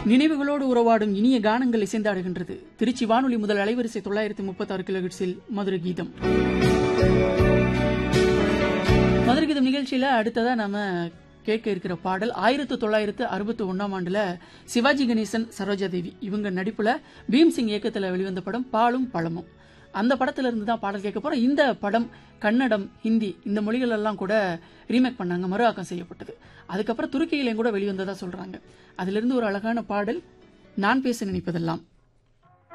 நினைவுகளோடு உறவாடும் இனிய கானங்கள் இசைந்தாடுகின்றது திருச்சி வானொலி முதல் அலைவரிசை தொள்ளாயிரத்தி முப்பத்தாறு கிலோகிட்ஸில் மதுரை கீதம் மதுரை கீதம் நிகழ்ச்சியில அடுத்ததா நாம கேட்க இருக்கிற பாடல் ஆயிரத்து தொள்ளாயிரத்து அறுபத்தி ஒன்னாம் ஆண்டுல சிவாஜி கணேசன் சரோஜா தேவி இவங்க நடிப்புல பீம்சிங் இயக்கத்துல வெளிவந்த படம் பாலும் பழமும் அந்த படத்துல இருந்து தான் பாடல் கேட்க போறோம் இந்த படம் கன்னடம் ஹிந்தி இந்த மொழிகள் எல்லாம் கூட ரீமேக் பண்ணாங்க மறு ஆக்கம் செய்யப்பட்டது அதுக்கப்புறம் துருக்கியிலையும் கூட வெளிவந்ததா சொல்றாங்க அதிலிருந்து ஒரு அழகான பாடல் நான் பேச நினைப்பதெல்லாம்